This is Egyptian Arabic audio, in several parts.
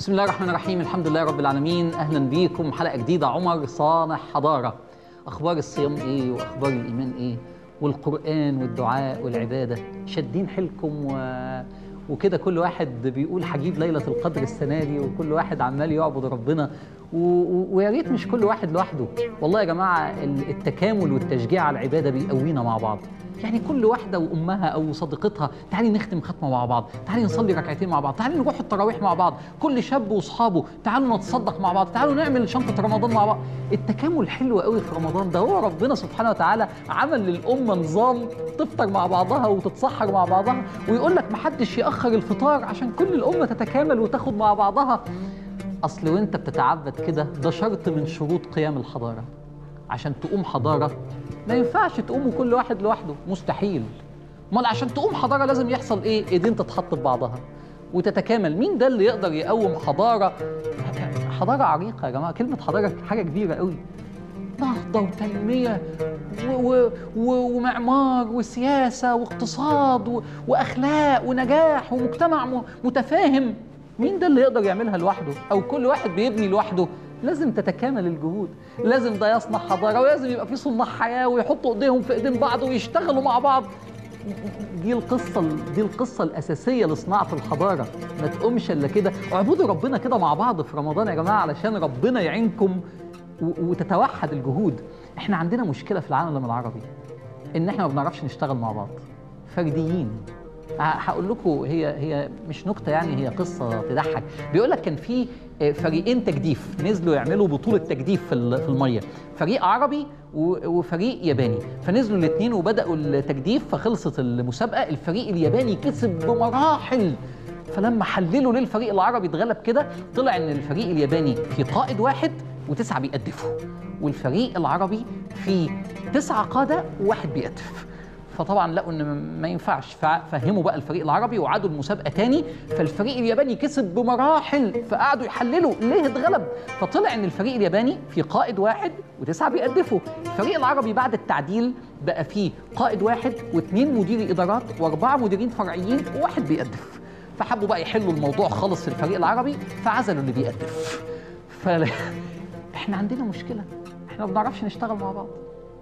بسم الله الرحمن الرحيم الحمد لله رب العالمين اهلا بيكم حلقه جديده عمر صانع حضاره اخبار الصيام ايه واخبار الايمان ايه والقران والدعاء والعباده شادين حيلكم و... وكده كل واحد بيقول هجيب ليله القدر السنه دي وكل واحد عمال يعبد ربنا و... و... ويا ريت مش كل واحد لوحده والله يا جماعه التكامل والتشجيع على العباده بيقوينا مع بعض يعني كل واحده وامها او صديقتها تعالي نختم ختمه مع بعض تعالي نصلي ركعتين مع بعض تعالي نروح التراويح مع بعض كل شاب واصحابه تعالوا نتصدق مع بعض تعالوا نعمل شنطه رمضان مع بعض التكامل حلو قوي في رمضان ده هو ربنا سبحانه وتعالى عمل للامه نظام تفطر مع بعضها وتتسحر مع بعضها ويقول لك محدش ياخر الفطار عشان كل الامه تتكامل وتاخد مع بعضها اصل وانت بتتعبد كده ده شرط من شروط قيام الحضاره عشان تقوم حضاره ما ينفعش تقوموا كل واحد لوحده مستحيل امال عشان تقوم حضاره لازم يحصل ايه ايدين تتحط في بعضها وتتكامل مين ده اللي يقدر يقوم حضاره حضاره عريقه يا جماعه كلمه حضاره حاجه كبيره قوي نهضه وتنميه و و و ومعمار وسياسه واقتصاد و واخلاق ونجاح ومجتمع متفاهم مين ده اللي يقدر يعملها لوحده او كل واحد بيبني لوحده لازم تتكامل الجهود لازم ده يصنع حضاره ولازم يبقى في صناع حياه ويحطوا ايديهم في ايدين بعض ويشتغلوا مع بعض دي القصه دي القصه الاساسيه لصناعه الحضاره ما تقومش الا كده اعبدوا ربنا كده مع بعض في رمضان يا جماعه علشان ربنا يعينكم وتتوحد الجهود احنا عندنا مشكله في العالم العربي ان احنا ما بنعرفش نشتغل مع بعض فرديين هقول لكم هي هي مش نكته يعني هي قصه تضحك بيقول لك كان في فريقين تجديف نزلوا يعملوا بطوله تجديف في الميه فريق عربي وفريق ياباني فنزلوا الاثنين وبداوا التجديف فخلصت المسابقه الفريق الياباني كسب بمراحل فلما حللوا للفريق العربي اتغلب كده طلع ان الفريق الياباني في قائد واحد وتسعه بيقدفوا والفريق العربي في تسعه قاده وواحد بيقدف فطبعا لقوا ان ما ينفعش ففهموا بقى الفريق العربي وعادوا المسابقه تاني فالفريق الياباني كسب بمراحل فقعدوا يحللوا ليه اتغلب فطلع ان الفريق الياباني في قائد واحد وتسعه بيقدفوا الفريق العربي بعد التعديل بقى فيه قائد واحد واثنين مدير ادارات واربعه مديرين فرعيين وواحد بيقدف فحبوا بقى يحلوا الموضوع خالص في الفريق العربي فعزلوا اللي بيقدف ف احنا عندنا مشكله احنا ما بنعرفش نشتغل مع بعض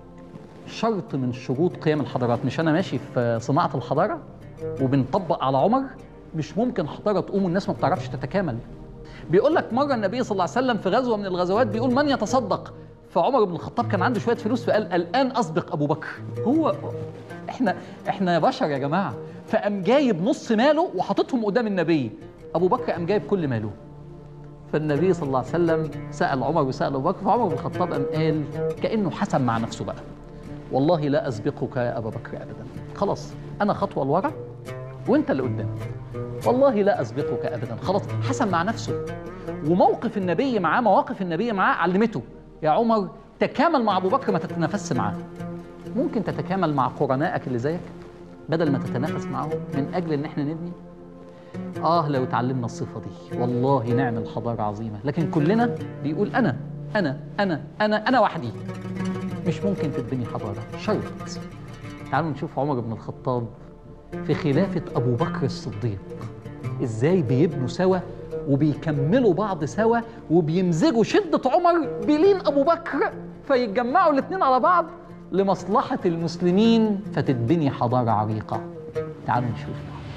شرط من شروط قيام الحضارات مش انا ماشي في صناعه الحضاره وبنطبق على عمر مش ممكن حضاره تقوم والناس ما بتعرفش تتكامل بيقول لك مره النبي صلى الله عليه وسلم في غزوه من الغزوات بيقول من يتصدق فعمر بن الخطاب كان عنده شويه فلوس فقال الان اسبق ابو بكر هو احنا احنا بشر يا جماعه فقام جايب نص ماله وحاططهم قدام النبي ابو بكر قام جايب كل ماله فالنبي صلى الله عليه وسلم سال عمر وسال ابو بكر فعمر بن الخطاب قام قال كانه حسم مع نفسه بقى والله لا أسبقك يا أبا بكر أبدا خلاص أنا خطوة لورا وأنت اللي قدام والله لا أسبقك أبدا خلاص حسن مع نفسه وموقف النبي معاه مواقف النبي معاه علمته يا عمر تكامل مع أبو بكر ما تتنافسش معاه ممكن تتكامل مع قرنائك اللي زيك بدل ما تتنافس معهم من أجل إن إحنا نبني آه لو اتعلمنا الصفة دي والله نعمل حضارة عظيمة لكن كلنا بيقول أنا أنا أنا أنا أنا وحدي مش ممكن تتبني حضارة شرط تعالوا نشوف عمر بن الخطاب في خلافة أبو بكر الصديق إزاي بيبنوا سوا وبيكملوا بعض سوا وبيمزجوا شدة عمر بلين أبو بكر فيتجمعوا الاتنين على بعض لمصلحة المسلمين فتتبني حضارة عريقة تعالوا نشوف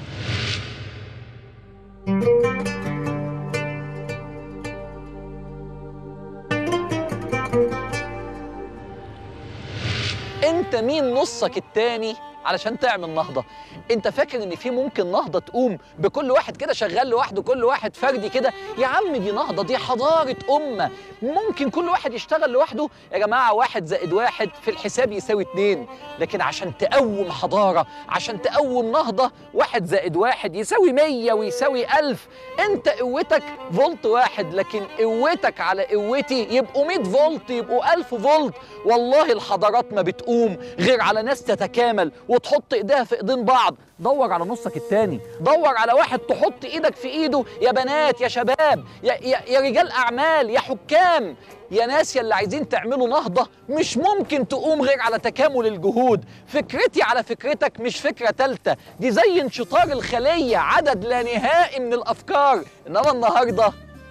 انت مين نصك التاني علشان تعمل نهضة انت فاكر ان في ممكن نهضة تقوم بكل واحد كده شغال لوحده كل واحد فردي كده يا عم دي نهضة دي حضارة أمة ممكن كل واحد يشتغل لوحده يا جماعة واحد زائد واحد في الحساب يساوي اتنين لكن عشان تقوم حضارة عشان تقوم نهضة واحد زائد واحد يساوي مية ويساوي ألف انت قوتك فولت واحد لكن قوتك على قوتي يبقوا 100 فولت يبقوا 1000 فولت والله الحضارات ما بتقوم غير على ناس تتكامل وتحط ايديها في ايدين بعض دور على نصك التاني دور على واحد تحط ايدك في ايده يا بنات يا شباب يا, يا, يا رجال اعمال يا حكام يا ناس يا اللي عايزين تعملوا نهضة مش ممكن تقوم غير على تكامل الجهود فكرتي على فكرتك مش فكرة تالتة دي زي انشطار الخلية عدد لا نهائي من الأفكار إنما النهاردة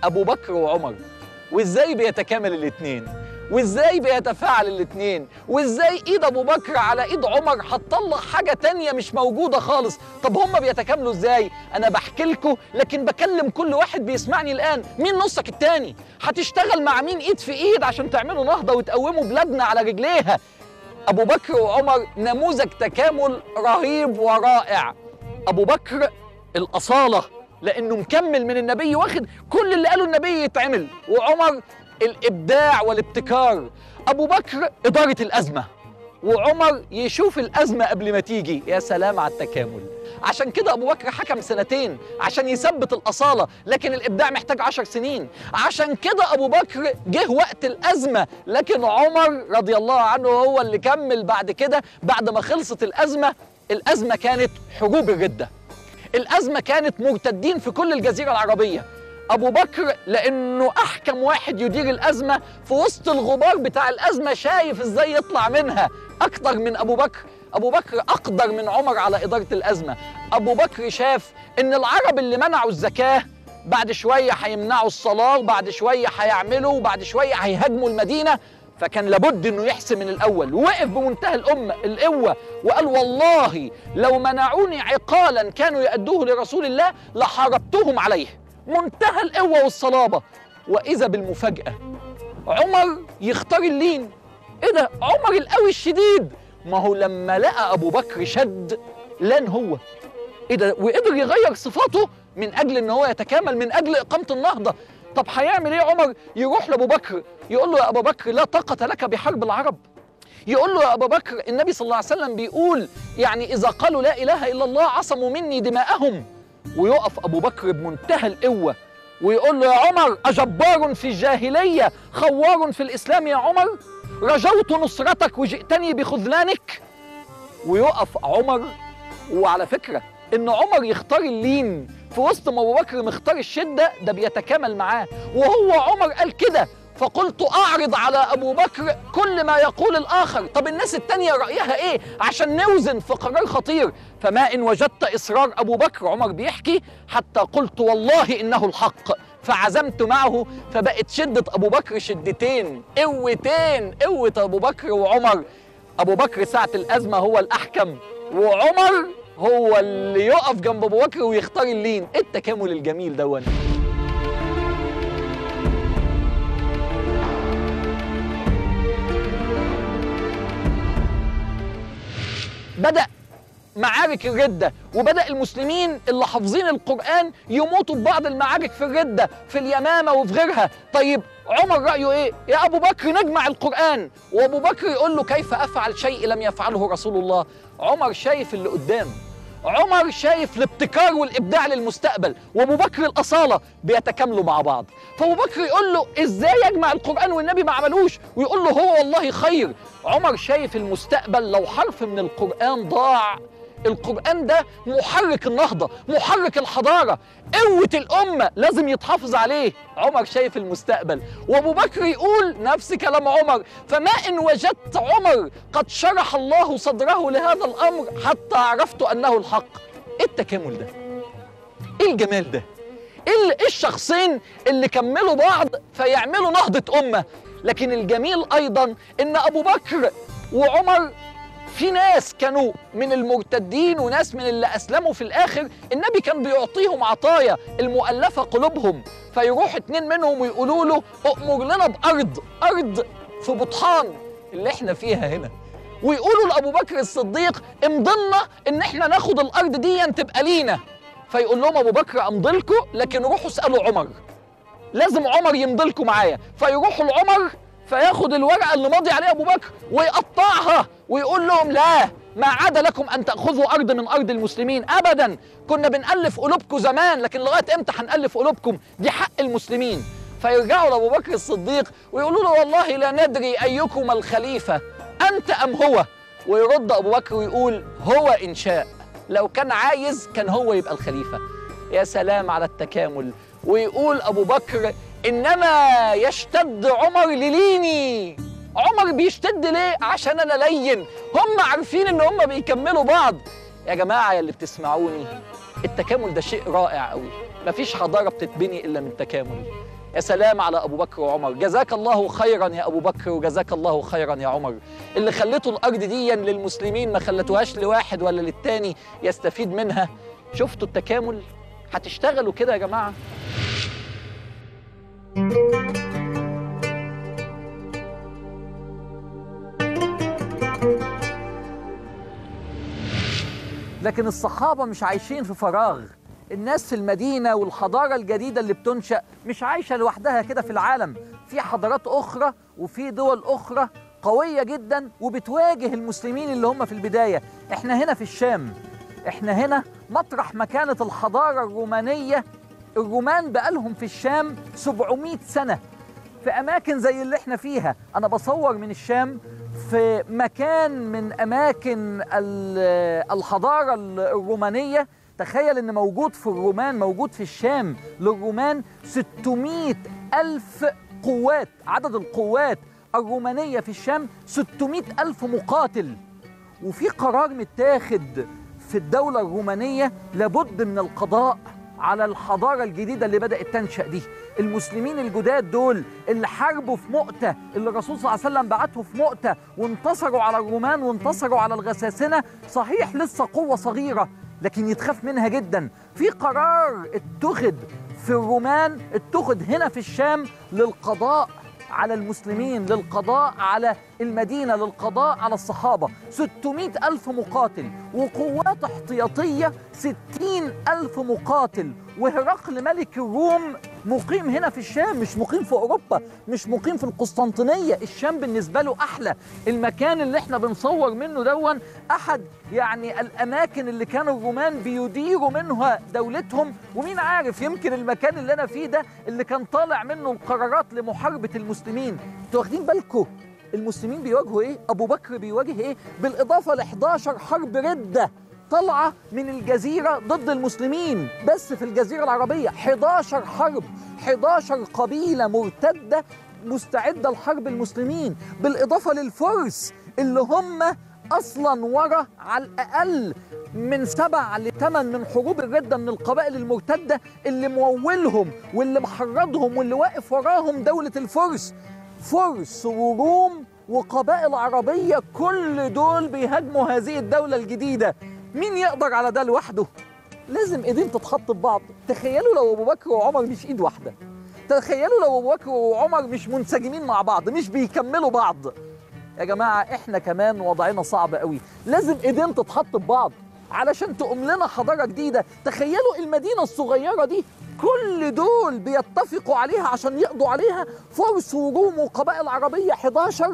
ابو بكر وعمر وازاي بيتكامل الاتنين وازاي بيتفاعل الاتنين وازاي ايد ابو بكر على ايد عمر هتطلع حاجه تانية مش موجوده خالص طب هما بيتكاملوا ازاي انا بحكي لكم لكن بكلم كل واحد بيسمعني الان مين نصك التاني هتشتغل مع مين ايد في ايد عشان تعملوا نهضه وتقوموا بلادنا على رجليها ابو بكر وعمر نموذج تكامل رهيب ورائع ابو بكر الاصاله لانه مكمل من النبي واخد كل اللي قاله النبي يتعمل وعمر الابداع والابتكار ابو بكر اداره الازمه وعمر يشوف الازمه قبل ما تيجي يا سلام على التكامل عشان كده ابو بكر حكم سنتين عشان يثبت الاصاله لكن الابداع محتاج عشر سنين عشان كده ابو بكر جه وقت الازمه لكن عمر رضي الله عنه هو اللي كمل بعد كده بعد ما خلصت الازمه الازمه كانت حروب الرده الازمه كانت مرتدين في كل الجزيره العربيه ابو بكر لانه احكم واحد يدير الازمه في وسط الغبار بتاع الازمه شايف ازاي يطلع منها اكتر من ابو بكر ابو بكر اقدر من عمر على اداره الازمه ابو بكر شاف ان العرب اللي منعوا الزكاه بعد شويه هيمنعوا الصلاه وبعد شويه هيعملوا وبعد شويه هيهاجموا المدينه فكان لابد انه يحسم من الاول ووقف بمنتهى الامه القوه وقال والله لو منعوني عقالا كانوا يأدوه لرسول الله لحاربتهم عليه منتهى القوه والصلابه واذا بالمفاجاه عمر يختار اللين ايه ده عمر القوي الشديد ما هو لما لقى ابو بكر شد لان هو ايه ده وقدر يغير صفاته من اجل ان هو يتكامل من اجل اقامه النهضه طب هيعمل ايه عمر يروح لابو بكر يقول له يا ابو بكر لا طاقه لك بحرب العرب يقول له يا ابو بكر النبي صلى الله عليه وسلم بيقول يعني اذا قالوا لا اله الا الله عصموا مني دماءهم ويقف ابو بكر بمنتهى القوه ويقول له يا عمر اجبار في الجاهليه خوار في الاسلام يا عمر رجوت نصرتك وجئتني بخذلانك ويقف عمر وعلى فكره ان عمر يختار اللين في وسط ما ابو بكر مختار الشده ده بيتكامل معاه وهو عمر قال كده فقلت اعرض على ابو بكر كل ما يقول الاخر طب الناس التانية رايها ايه عشان نوزن في قرار خطير فما ان وجدت اصرار ابو بكر عمر بيحكي حتى قلت والله انه الحق فعزمت معه فبقت شده ابو بكر شدتين قوتين قوه ابو بكر وعمر ابو بكر ساعه الازمه هو الاحكم وعمر هو اللي يقف جنب ابو بكر ويختار اللين ايه التكامل الجميل دون بدأ معارك الردة وبدأ المسلمين اللي حافظين القرآن يموتوا ببعض المعارك في الردة في اليمامة وفي غيرها طيب عمر رأيه إيه؟ يا أبو بكر نجمع القرآن وأبو بكر يقول له كيف أفعل شيء لم يفعله رسول الله عمر شايف اللي قدام عمر شايف الابتكار والابداع للمستقبل وابو بكر الاصاله بيتكاملوا مع بعض فابو بكر يقول له ازاي يجمع القران والنبي ما عملوش ويقول له هو والله خير عمر شايف المستقبل لو حرف من القران ضاع القرآن ده محرك النهضة محرك الحضارة قوة الأمة لازم يتحافظ عليه عمر شايف المستقبل وأبو بكر يقول نفس كلام عمر فما إن وجدت عمر قد شرح الله صدره لهذا الأمر حتى عرفت أنه الحق إيه التكامل ده؟ إيه الجمال ده؟ إيه إيه الشخصين اللي كملوا بعض فيعملوا نهضة أمة لكن الجميل أيضا إن أبو بكر وعمر في ناس كانوا من المرتدين وناس من اللي اسلموا في الاخر النبي كان بيعطيهم عطايا المؤلفه قلوبهم فيروح اتنين منهم ويقولوا له اؤمر لنا بارض ارض في بطحان اللي احنا فيها هنا ويقولوا لابو بكر الصديق امضلنا ان احنا ناخد الارض دي تبقى لينا فيقول لهم ابو بكر امضلكم لكن روحوا اسالوا عمر لازم عمر يمضلكم معايا فيروحوا لعمر فياخد الورقه اللي ماضي عليها ابو بكر ويقطعها ويقول لهم لا ما عاد لكم ان تاخذوا ارض من ارض المسلمين ابدا كنا بنالف قلوبكم زمان لكن لغايه امتى هنالف قلوبكم دي حق المسلمين فيرجعوا لابو بكر الصديق ويقولوا له والله لا ندري ايكم الخليفه انت ام هو ويرد ابو بكر ويقول هو ان شاء لو كان عايز كان هو يبقى الخليفه يا سلام على التكامل ويقول ابو بكر انما يشتد عمر لليني عمر بيشتد ليه عشان انا لين هم عارفين ان هم بيكملوا بعض يا جماعه يا اللي بتسمعوني التكامل ده شيء رائع قوي مفيش حضاره بتتبني الا من تكامل يا سلام على ابو بكر وعمر جزاك الله خيرا يا ابو بكر وجزاك الله خيرا يا عمر اللي خليتوا الارض دي للمسلمين ما خلتوهاش لواحد ولا للتاني يستفيد منها شفتوا التكامل هتشتغلوا كده يا جماعه لكن الصحابة مش عايشين في فراغ الناس في المدينة والحضارة الجديدة اللي بتنشأ مش عايشة لوحدها كده في العالم في حضارات أخرى وفي دول أخرى قوية جدا وبتواجه المسلمين اللي هم في البداية احنا هنا في الشام احنا هنا مطرح ما كانت الحضارة الرومانية الرومان بقالهم في الشام 700 سنة في أماكن زي اللي احنا فيها أنا بصور من الشام في مكان من أماكن ال- الحضارة الرومانية تخيل ان موجود في الرومان موجود في الشام للرومان 600 ألف قوات عدد القوات الرومانية في الشام 600 ألف مقاتل وفي قرار متاخد في الدولة الرومانية لابد من القضاء على الحضارة الجديدة اللي بدأت تنشأ دي المسلمين الجداد دول اللي حاربوا في مؤتة اللي الرسول صلى الله عليه وسلم بعته في مؤتة وانتصروا على الرومان وانتصروا على الغساسنة صحيح لسه قوة صغيرة لكن يتخاف منها جدا في قرار اتخذ في الرومان اتخذ هنا في الشام للقضاء على المسلمين للقضاء على المدينة للقضاء على الصحابة 600 ألف مقاتل وقوات احتياطية 60 ألف مقاتل وهرقل ملك الروم مقيم هنا في الشام مش مقيم في أوروبا مش مقيم في القسطنطينية الشام بالنسبة له أحلى المكان اللي احنا بنصور منه دون أحد يعني الأماكن اللي كان الرومان بيديروا منها دولتهم ومين عارف يمكن المكان اللي أنا فيه ده اللي كان طالع منه القرارات لمحاربة المسلمين انتوا واخدين بالكم المسلمين بيواجهوا ايه؟ ابو بكر بيواجه ايه؟ بالاضافه ل 11 حرب رده طالعه من الجزيره ضد المسلمين بس في الجزيره العربيه 11 حرب 11 قبيله مرتده مستعده لحرب المسلمين بالاضافه للفرس اللي هم اصلا ورا على الاقل من سبع لثمان من حروب الرده من القبائل المرتده اللي مولهم واللي محرضهم واللي واقف وراهم دوله الفرس فرس وروم وقبائل عربيه كل دول بيهاجموا هذه الدوله الجديده مين يقدر على ده لوحده لازم ايدين تتحط ببعض تخيلوا لو ابو بكر وعمر مش ايد واحده تخيلوا لو ابو بكر وعمر مش منسجمين مع بعض مش بيكملوا بعض يا جماعه احنا كمان وضعنا صعب قوي لازم ايدين تتحط ببعض علشان تقوم لنا حضاره جديده تخيلوا المدينه الصغيره دي كل دول بيتفقوا عليها عشان يقضوا عليها فرس وروم وقبائل عربيه 11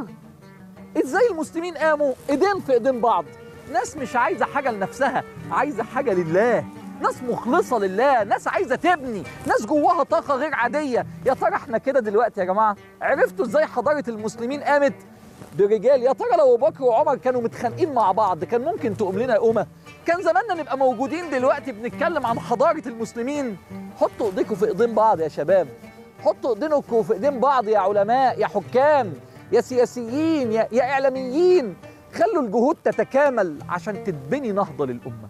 ازاي المسلمين قاموا ايدين في ايدين بعض ناس مش عايزه حاجه لنفسها عايزه حاجه لله ناس مخلصه لله ناس عايزه تبني ناس جواها طاقه غير عاديه يا ترى احنا كده دلوقتي يا جماعه عرفتوا ازاي حضاره المسلمين قامت برجال يا ترى لو ابو بكر وعمر كانوا متخانقين مع بعض كان ممكن تقوم لنا قومه كان زماننا نبقى موجودين دلوقتي بنتكلم عن حضاره المسلمين حطوا ايديكم في ايدين بعض يا شباب حطوا ايدينكم في ايدين بعض يا علماء يا حكام يا سياسيين يا, يا اعلاميين خلوا الجهود تتكامل عشان تتبني نهضه للامه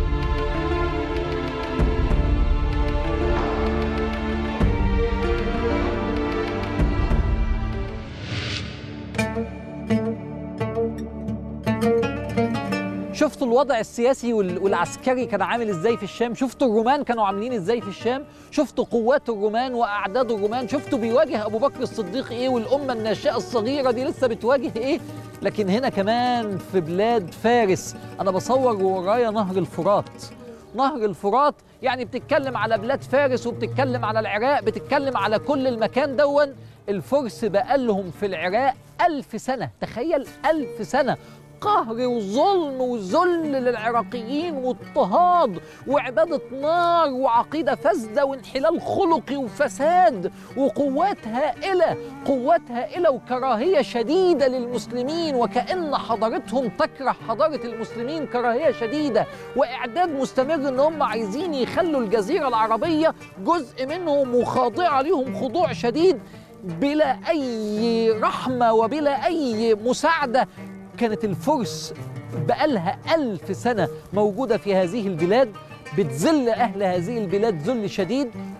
شفتوا الوضع السياسي وال- والعسكري كان عامل ازاي في الشام شفتوا الرومان كانوا عاملين ازاي في الشام شفتوا قوات الرومان واعداد الرومان شفتوا بيواجه ابو بكر الصديق ايه والامه الناشئه الصغيره دي لسه بتواجه ايه لكن هنا كمان في بلاد فارس انا بصور ورايا نهر الفرات نهر الفرات يعني بتتكلم على بلاد فارس وبتتكلم على العراق بتتكلم على كل المكان دون الفرس بقالهم في العراق ألف سنة تخيل ألف سنة قهر وظلم وذل للعراقيين واضطهاد وعبادة نار وعقيدة فاسدة وانحلال خلقي وفساد وقوات هائلة قوات هائلة وكراهية شديدة للمسلمين وكأن حضارتهم تكره حضارة المسلمين كراهية شديدة وإعداد مستمر إن هم عايزين يخلوا الجزيرة العربية جزء منهم وخاضعة ليهم خضوع شديد بلا أي رحمة وبلا أي مساعدة كانت الفرس بقالها ألف سنة موجودة في هذه البلاد بتذل أهل هذه البلاد ذل شديد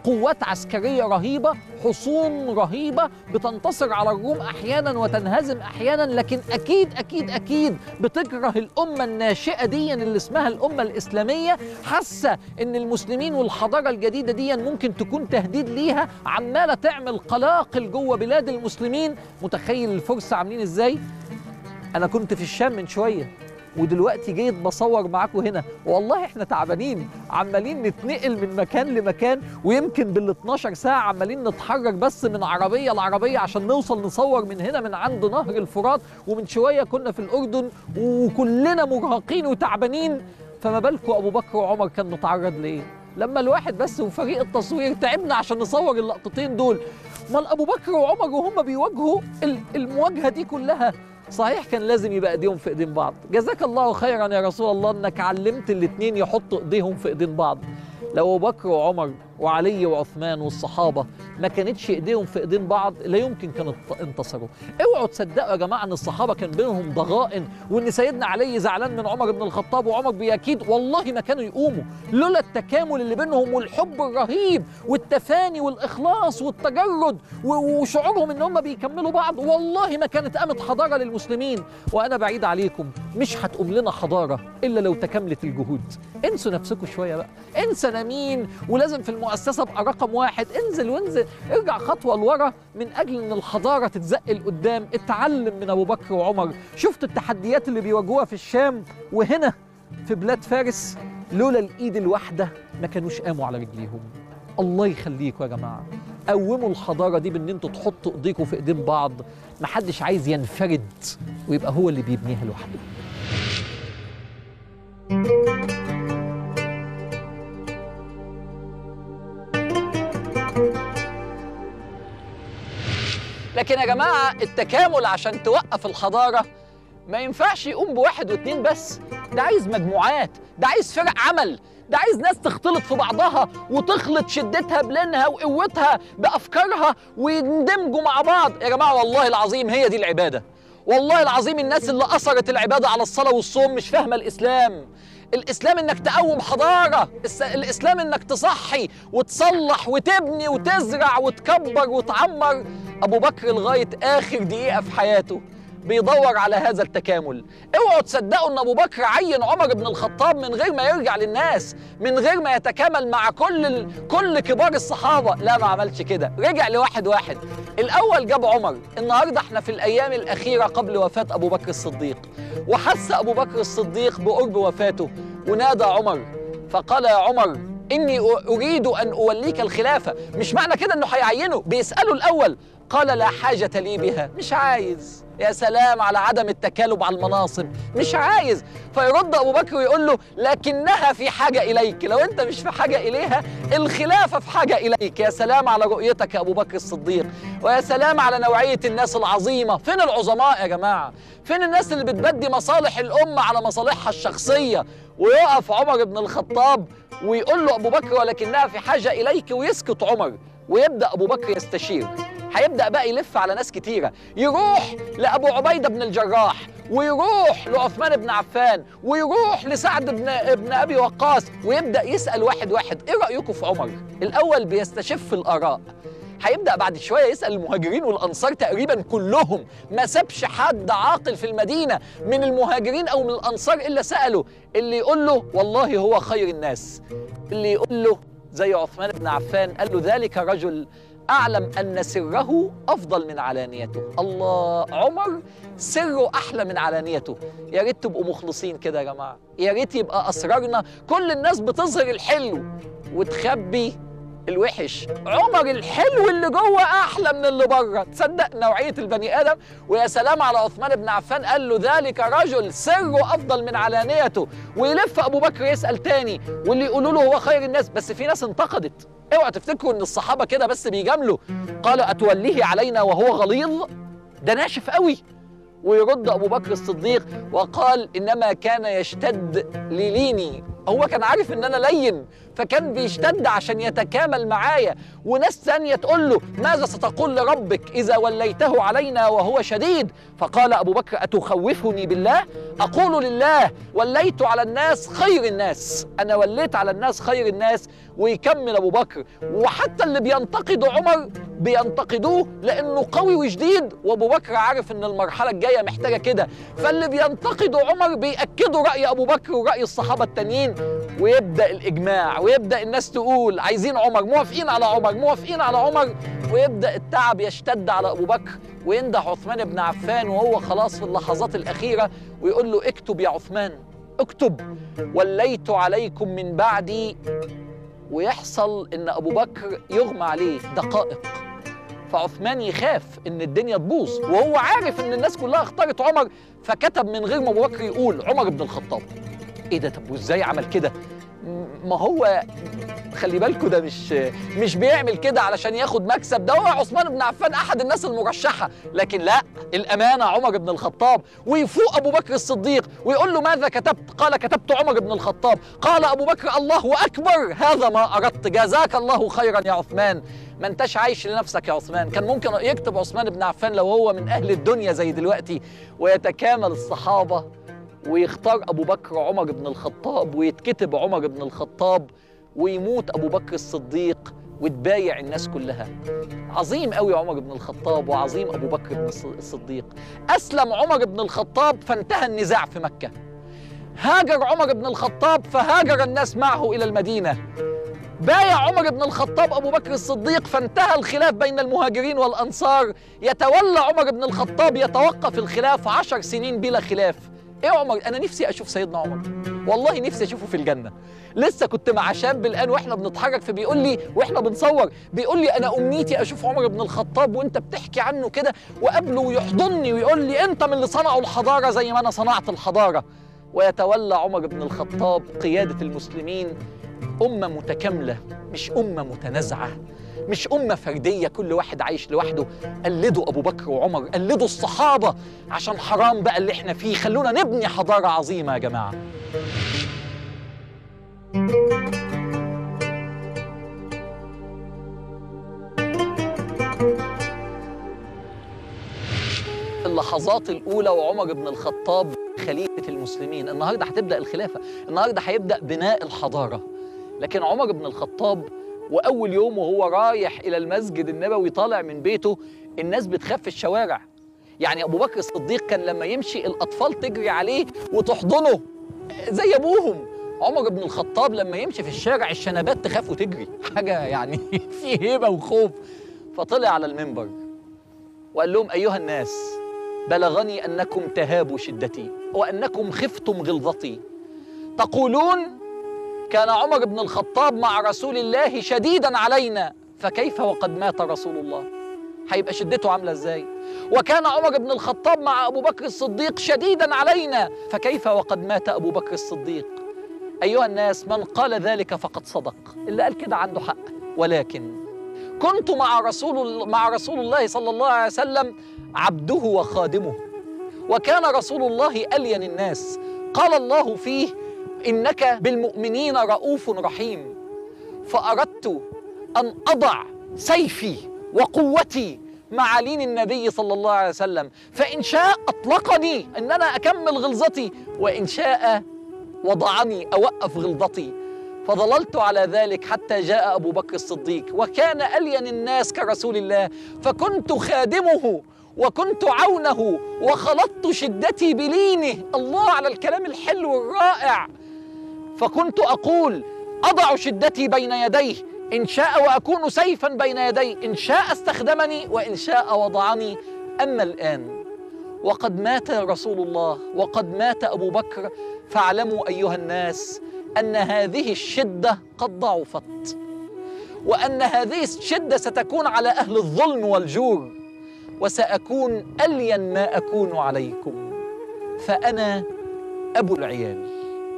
قوات عسكريه رهيبه حصون رهيبه بتنتصر على الروم احيانا وتنهزم احيانا لكن اكيد اكيد اكيد بتكره الامه الناشئه دي اللي اسمها الامه الاسلاميه حاسه ان المسلمين والحضاره الجديده دي ممكن تكون تهديد ليها عماله تعمل قلاقل جوه بلاد المسلمين متخيل الفرس عاملين ازاي انا كنت في الشام من شويه ودلوقتي جيت بصور معاكم هنا والله احنا تعبانين عمالين نتنقل من مكان لمكان ويمكن بال 12 ساعه عمالين نتحرك بس من عربيه لعربيه عشان نوصل نصور من هنا من عند نهر الفرات ومن شويه كنا في الاردن وكلنا مرهقين وتعبانين فما بالكم ابو بكر وعمر كان متعرض لايه لما الواحد بس وفريق التصوير تعبنا عشان نصور اللقطتين دول امال ابو بكر وعمر وهم بيواجهوا ال- المواجهه دي كلها صحيح كان لازم يبقى ايديهم في ايدين بعض جزاك الله خيرا يا رسول الله انك علمت الاتنين يحطوا ايديهم في ايدين بعض لو ابو بكر وعمر وعلي وعثمان والصحابه ما كانتش ايديهم في ايدين بعض لا يمكن كانوا ات- انتصروا اوعوا تصدقوا يا جماعه ان الصحابه كان بينهم ضغائن وان سيدنا علي زعلان من عمر بن الخطاب وعمر بيكيد والله ما كانوا يقوموا لولا التكامل اللي بينهم والحب الرهيب والتفاني والاخلاص والتجرد و- وشعورهم ان هم بيكملوا بعض والله ما كانت قامت حضاره للمسلمين وانا بعيد عليكم مش هتقوم لنا حضاره الا لو تكاملت الجهود انسوا نفسكم شويه بقى انسى انا مين ولازم في المؤسسه ابقى رقم واحد انزل وانزل ارجع خطوه لورا من اجل ان الحضاره تتزق لقدام اتعلم من ابو بكر وعمر شفت التحديات اللي بيواجهوها في الشام وهنا في بلاد فارس لولا الايد الواحده ما كانوش قاموا على رجليهم الله يخليكم يا جماعه قوموا الحضاره دي بان انتوا تحطوا ايديكم في ايدين بعض محدش عايز ينفرد ويبقى هو اللي بيبنيها لوحده لكن يا جماعة التكامل عشان توقف الحضارة ما ينفعش يقوم بواحد واتنين بس ده عايز مجموعات ده عايز فرق عمل ده عايز ناس تختلط في بعضها وتخلط شدتها بلينها وقوتها بأفكارها ويندمجوا مع بعض يا جماعة والله العظيم هي دي العبادة والله العظيم الناس اللي أثرت العبادة على الصلاة والصوم مش فاهمة الإسلام الإسلام إنك تقوم حضارة الس- الإسلام إنك تصحي وتصلح وتبني وتزرع وتكبر وتعمر أبو بكر لغاية آخر دقيقة في حياته بيدور على هذا التكامل اوعوا تصدقوا ان ابو بكر عين عمر بن الخطاب من غير ما يرجع للناس من غير ما يتكامل مع كل ال... كل كبار الصحابه لا ما عملش كده رجع لواحد واحد الاول جاب عمر النهارده احنا في الايام الاخيره قبل وفاه ابو بكر الصديق وحس ابو بكر الصديق بقرب وفاته ونادى عمر فقال يا عمر اني اريد ان اوليك الخلافه مش معنى كده انه هيعينه بيساله الاول قال لا حاجه لي بها مش عايز يا سلام على عدم التكالب على المناصب مش عايز فيرد ابو بكر ويقول له لكنها في حاجه اليك لو انت مش في حاجه اليها الخلافه في حاجه اليك يا سلام على رؤيتك يا ابو بكر الصديق ويا سلام على نوعيه الناس العظيمه فين العظماء يا جماعه فين الناس اللي بتبدي مصالح الامه على مصالحها الشخصيه ويقف عمر بن الخطاب ويقول له ابو بكر ولكنها في حاجه اليك ويسكت عمر ويبدا ابو بكر يستشير هيبدا بقى يلف على ناس كتيره يروح لابو عبيده بن الجراح ويروح لعثمان بن عفان ويروح لسعد بن بن ابي وقاص ويبدا يسال واحد واحد ايه رايكم في عمر الاول بيستشف الاراء هيبدا بعد شويه يسال المهاجرين والانصار تقريبا كلهم ما سابش حد عاقل في المدينه من المهاجرين او من الانصار الا ساله اللي يقول له والله هو خير الناس اللي يقول له زي عثمان بن عفان قال له ذلك رجل أعلم أن سره أفضل من علانيته الله عمر سره أحلى من علانيته يا ريت تبقوا مخلصين كده يا جماعة يا ريت يبقى أسرارنا كل الناس بتظهر الحلو وتخبي الوحش عمر الحلو اللي جوه احلى من اللي بره تصدق نوعيه البني ادم ويا سلام على عثمان بن عفان قال له ذلك رجل سره افضل من علانيته ويلف ابو بكر يسال تاني واللي يقولوا له هو خير الناس بس في ناس انتقدت اوعوا تفتكروا ان الصحابه كده بس بيجاملوا قال اتوليه علينا وهو غليظ ده ناشف قوي ويرد ابو بكر الصديق وقال انما كان يشتد لليني هو كان عارف ان انا لين فكان بيشتد عشان يتكامل معايا وناس ثانيه تقول له ماذا ستقول لربك اذا وليته علينا وهو شديد فقال ابو بكر اتخوفني بالله اقول لله وليت على الناس خير الناس انا وليت على الناس خير الناس ويكمل ابو بكر وحتى اللي بينتقدوا عمر بينتقدوه لانه قوي وشديد وابو بكر عارف ان المرحله الجايه محتاجه كده فاللي بينتقدوا عمر بياكدوا راي ابو بكر وراي الصحابه التانيين ويبدا الاجماع ويبدا الناس تقول عايزين عمر موافقين على عمر موافقين على عمر ويبدا التعب يشتد على ابو بكر وينده عثمان بن عفان وهو خلاص في اللحظات الاخيره ويقول له اكتب يا عثمان اكتب وليت عليكم من بعدي ويحصل ان ابو بكر يغمى عليه دقائق فعثمان يخاف ان الدنيا تبوظ وهو عارف ان الناس كلها اختارت عمر فكتب من غير ما ابو بكر يقول عمر بن الخطاب ايه ده طب وازاي عمل كده م- ما هو خلي بالكوا ده مش مش بيعمل كده علشان ياخد مكسب ده هو عثمان بن عفان احد الناس المرشحه لكن لا الامانه عمر بن الخطاب ويفوق ابو بكر الصديق ويقول له ماذا كتبت قال كتبت عمر بن الخطاب قال ابو بكر الله اكبر هذا ما اردت جزاك الله خيرا يا عثمان ما انتش عايش لنفسك يا عثمان كان ممكن يكتب عثمان بن عفان لو هو من اهل الدنيا زي دلوقتي ويتكامل الصحابه ويختار ابو بكر عمر بن الخطاب ويتكتب عمر بن الخطاب ويموت ابو بكر الصديق وتبايع الناس كلها عظيم قوي عمر بن الخطاب وعظيم ابو بكر بن الص- الصديق اسلم عمر بن الخطاب فانتهى النزاع في مكه هاجر عمر بن الخطاب فهاجر الناس معه الى المدينه بايع عمر بن الخطاب ابو بكر الصديق فانتهى الخلاف بين المهاجرين والانصار يتولى عمر بن الخطاب يتوقف الخلاف عشر سنين بلا خلاف ايه يا عمر انا نفسي اشوف سيدنا عمر والله نفسي اشوفه في الجنه لسه كنت مع شاب الان واحنا بنتحرك فبيقول لي واحنا بنصور بيقول لي انا امنيتي اشوف عمر بن الخطاب وانت بتحكي عنه كده وقابله ويحضني ويقول لي انت من اللي صنعوا الحضاره زي ما انا صنعت الحضاره ويتولى عمر بن الخطاب قياده المسلمين امه متكامله مش امه متنازعه مش أمة فردية كل واحد عايش لوحده قلدوا أبو بكر وعمر قلدوا الصحابة عشان حرام بقى اللي احنا فيه خلونا نبني حضارة عظيمة يا جماعة في اللحظات الأولى وعمر بن الخطاب خليفة المسلمين النهاردة هتبدأ الخلافة النهاردة هيبدأ بناء الحضارة لكن عمر بن الخطاب وأول يوم وهو رايح إلى المسجد النبوي طالع من بيته الناس بتخاف في الشوارع يعني أبو بكر الصديق كان لما يمشي الأطفال تجري عليه وتحضنه زي أبوهم عمر بن الخطاب لما يمشي في الشارع الشنبات تخاف وتجري حاجة يعني في هيبة وخوف فطلع على المنبر وقال لهم أيها الناس بلغني أنكم تهابوا شدتي وأنكم خفتم غلظتي تقولون كان عمر بن الخطاب مع رسول الله شديدا علينا فكيف وقد مات رسول الله هيبقى شدته عامله ازاي وكان عمر بن الخطاب مع ابو بكر الصديق شديدا علينا فكيف وقد مات ابو بكر الصديق ايها الناس من قال ذلك فقد صدق اللي قال كده عنده حق ولكن كنت مع رسول مع رسول الله صلى الله عليه وسلم عبده وخادمه وكان رسول الله الين الناس قال الله فيه انك بالمؤمنين رؤوف رحيم فاردت ان اضع سيفي وقوتي مع لين النبي صلى الله عليه وسلم فان شاء اطلقني ان انا اكمل غلظتي وان شاء وضعني اوقف غلظتي فظللت على ذلك حتى جاء ابو بكر الصديق وكان الين الناس كرسول الله فكنت خادمه وكنت عونه وخلطت شدتي بلينه الله على الكلام الحلو الرائع فكنت اقول اضع شدتي بين يديه ان شاء واكون سيفا بين يديه ان شاء استخدمني وان شاء وضعني اما الان وقد مات رسول الله وقد مات ابو بكر فاعلموا ايها الناس ان هذه الشده قد ضعفت وان هذه الشده ستكون على اهل الظلم والجور وساكون الين ما اكون عليكم فانا ابو العيال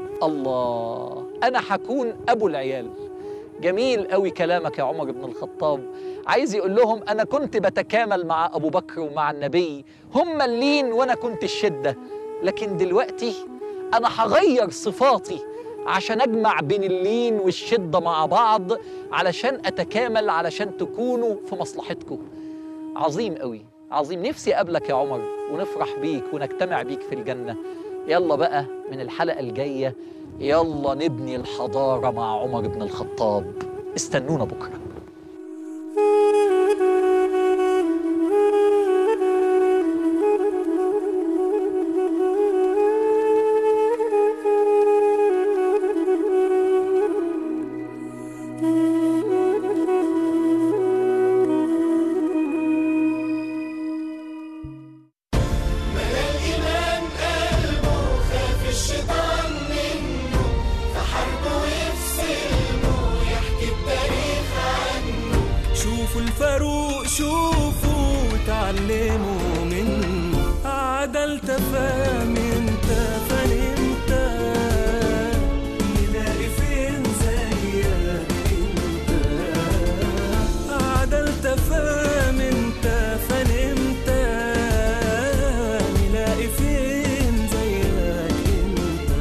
الله انا حكون ابو العيال جميل قوي كلامك يا عمر بن الخطاب عايز يقول لهم انا كنت بتكامل مع ابو بكر ومع النبي هم اللين وانا كنت الشده لكن دلوقتي انا هغير صفاتي عشان اجمع بين اللين والشده مع بعض علشان اتكامل علشان تكونوا في مصلحتكم عظيم قوي عظيم نفسي اقابلك يا عمر ونفرح بيك ونجتمع بيك في الجنه يلا بقى من الحلقه الجايه يلا نبني الحضاره مع عمر بن الخطاب استنونا بكره الإمام قلبه خاف الشيطان منه فحاربه ويفسلمه يحكي التاريخ عنه شوفوا الفاروق شوفوا وتعلموا منه عدل تفهم انت فنمت نلاقي فين زيك انت عدل تفهم انت فنمت نلاقي فين زيك انت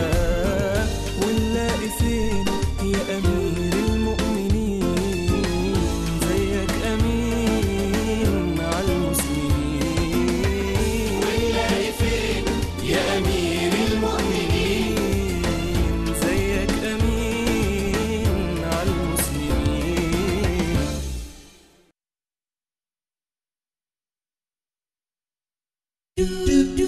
ونلاقي فين يا امير المؤمنين زيك امين على المسلمين ونلاقي فين يا أمير المؤمنين زيك امين على المسلمين do do